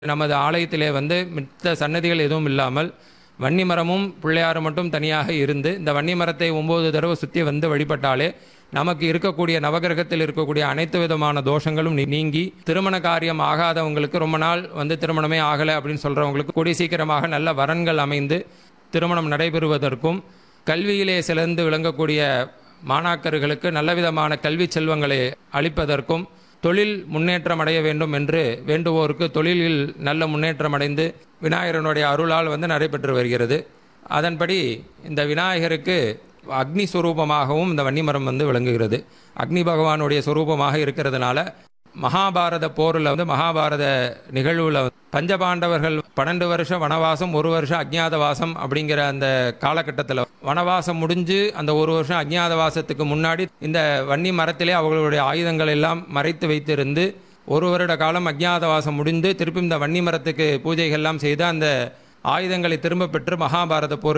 நமது ஆலயத்திலே வந்து மித்த சன்னதிகள் எதுவும் இல்லாமல் வன்னி மரமும் பிள்ளையாரும் மட்டும் தனியாக இருந்து இந்த வன்னி மரத்தை ஒம்பது தடவை சுற்றி வந்து வழிபட்டாலே நமக்கு இருக்கக்கூடிய நவகிரகத்தில் இருக்கக்கூடிய அனைத்து விதமான தோஷங்களும் நீ- நீங்கி திருமண காரியம் ஆகாதவங்களுக்கு ரொம்ப நாள் வந்து திருமணமே ஆகலை அப்படின்னு சொல்கிறவங்களுக்கு கூடிய சீக்கிரமாக நல்ல வரன்கள் அமைந்து திருமணம் நடைபெறுவதற்கும் கல்வியிலே சிறந்து விளங்கக்கூடிய மாணாக்கர்களுக்கு நல்ல விதமான கல்வி செல்வங்களை அளிப்பதற்கும் தொழில் முன்னேற்றம் அடைய வேண்டும் என்று வேண்டுவோருக்கு தொழிலில் நல்ல முன்னேற்றம் அடைந்து விநாயகரனுடைய அருளால் வந்து நடைபெற்று வருகிறது அதன்படி இந்த விநாயகருக்கு அக்னி சுரூபமாகவும் இந்த வன்னிமரம் வந்து விளங்குகிறது அக்னி பகவானுடைய சுரூபமாக இருக்கிறதுனால மகாபாரத போரில் வந்து மகாபாரத நிகழ்வில் பஞ்சபாண்டவர்கள் பன்னெண்டு வருஷம் வனவாசம் ஒரு வருஷம் அஜ்ஞாதவாசம் அப்படிங்கிற அந்த காலகட்டத்தில் வனவாசம் முடிஞ்சு அந்த ஒரு வருஷம் அஜ்ஞாதவாசத்துக்கு முன்னாடி இந்த வன்னி மரத்திலே அவர்களுடைய ஆயுதங்கள் எல்லாம் மறைத்து வைத்திருந்து ஒரு வருட காலம் அஜ்ஞாதவாசம் முடிந்து திருப்பி இந்த வன்னி மரத்துக்கு பூஜைகள்லாம் செய்து அந்த ஆயுதங்களை திரும்ப பெற்று மகாபாரத போர்